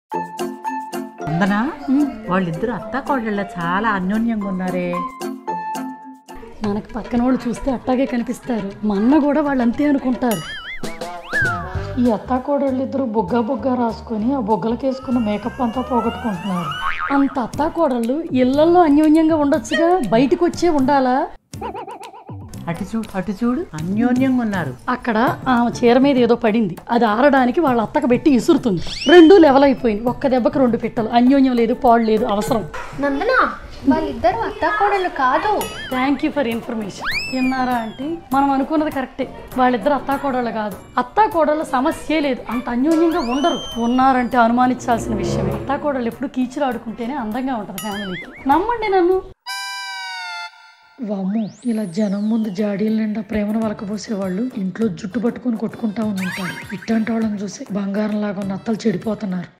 అందనా వాళ్ళిద్దరు అత్త కోడళ్ళ చాలా అన్యోన్యంగా ఉన్నారే మనకు పక్కన వాళ్ళు చూస్తే అట్టాగే కనిపిస్తారు మా అన్న కూడా వాళ్ళు అంతే అనుకుంటారు ఈ అత్తాకోడళ్ళు ఇద్దరు బొగ్గ బొగ్గ రాసుకొని ఆ బొగ్గలకి వేసుకున్న మేకప్ అంతా పోగొట్టుకుంటున్నారు అంత అత్తాకోడళ్ళు ఇళ్లల్లో అన్యోన్యంగా ఉండొచ్చుగా బయటకు వచ్చే ఉండాలా అటు చూడు అటు చూడు అన్యోన్యంగా ఉన్నారు అక్కడ ఆమె చీర మీద ఏదో పడింది అది ఆరడానికి వాళ్ళ అత్తకు పెట్టి ఇసురుతుంది రెండు లెవెల్ అయిపోయింది ఒక్క దెబ్బకి రెండు పిట్టలు అన్యోన్యం లేదు పాడు లేదు అవసరం నందన వాళ్ళిద్దరు అత్తాకోడళ్ళు కాదు థ్యాంక్ యూ ఫర్ ఇన్ఫర్మేషన్ విన్నారా అంటే మనం అనుకున్నది కరెక్టే వాళ్ళిద్దరు అత్తాకోడళ్ళు కాదు అత్తాకోడళ్ళ సమస్యే లేదు అంత అన్యోన్యంగా ఉండరు ఉన్నారంటే అనుమానించాల్సిన విషయమే అత్తాకోడళ్ళు ఎప్పుడు కీచులు ఆడుకుంటేనే అందంగా ఉంటుంది ఫ్యామిలీకి నమ్మండి నన్ను వామ్మో ఇలా జనం ముందు జాడీల నిండా ప్రేమను వలకబోసేవాళ్ళు ఇంట్లో జుట్టు పట్టుకొని కొట్టుకుంటా ఉంటారు ఇట్లాంటి వాళ్ళని చూసి బంగారం లాగా ఉన్న అత్తలు చెడిపోతున్నారు